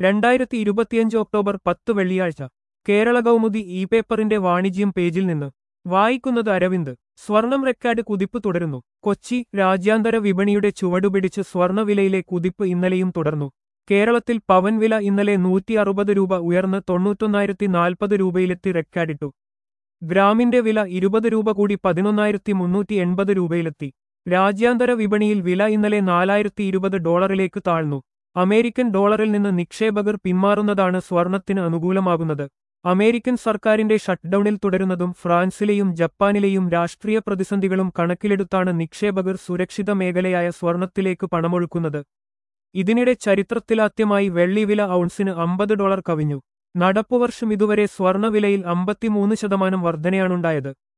രണ്ടായിരത്തി ഇരുപത്തിയഞ്ച് ഒക്ടോബർ പത്ത് വെള്ളിയാഴ്ച കേരള കൗമുദി ഇ പേപ്പറിന്റെ വാണിജ്യം പേജിൽ നിന്ന് വായിക്കുന്നത് അരവിന്ദ് സ്വർണം റെക്കാർഡ് കുതിപ്പ് തുടരുന്നു കൊച്ചി രാജ്യാന്തര വിപണിയുടെ ചുവടുപിടിച്ച് സ്വർണവിലയിലെ കുതിപ്പ് ഇന്നലെയും തുടർന്നു കേരളത്തിൽ പവൻ വില ഇന്നലെ നൂറ്റി അറുപത് രൂപ ഉയർന്ന് തൊണ്ണൂറ്റൊന്നായിരത്തി നാൽപ്പത് രൂപയിലെത്തി റെക്കാർഡിട്ടു ഗ്രാമിന്റെ വില ഇരുപത് രൂപ കൂടി പതിനൊന്നായിരത്തി മുന്നൂറ്റി എൺപത് രൂപയിലെത്തി രാജ്യാന്തര വിപണിയിൽ വില ഇന്നലെ നാലായിരത്തി ഇരുപത് ഡോളറിലേക്ക് താഴ്ന്നു അമേരിക്കൻ ഡോളറിൽ നിന്ന് നിക്ഷേപകർ പിന്മാറുന്നതാണ് സ്വർണത്തിന് അനുകൂലമാകുന്നത് അമേരിക്കൻ സർക്കാരിന്റെ ഷട്ട്ഡൌണിൽ തുടരുന്നതും ഫ്രാൻസിലെയും ജപ്പാനിലെയും രാഷ്ട്രീയ പ്രതിസന്ധികളും കണക്കിലെടുത്താണ് നിക്ഷേപകർ സുരക്ഷിത മേഖലയായ സ്വർണത്തിലേക്ക് പണമൊഴുക്കുന്നത് ഇതിനിടെ ചരിത്രത്തിലാദ്യമായി വെള്ളിവില ഔൺസിന് അമ്പത് ഡോളർ കവിഞ്ഞു നടപ്പുവർഷം ഇതുവരെ സ്വർണവിലയിൽ അമ്പത്തിമൂന്ന് ശതമാനം വർധനയാണുണ്ടായത്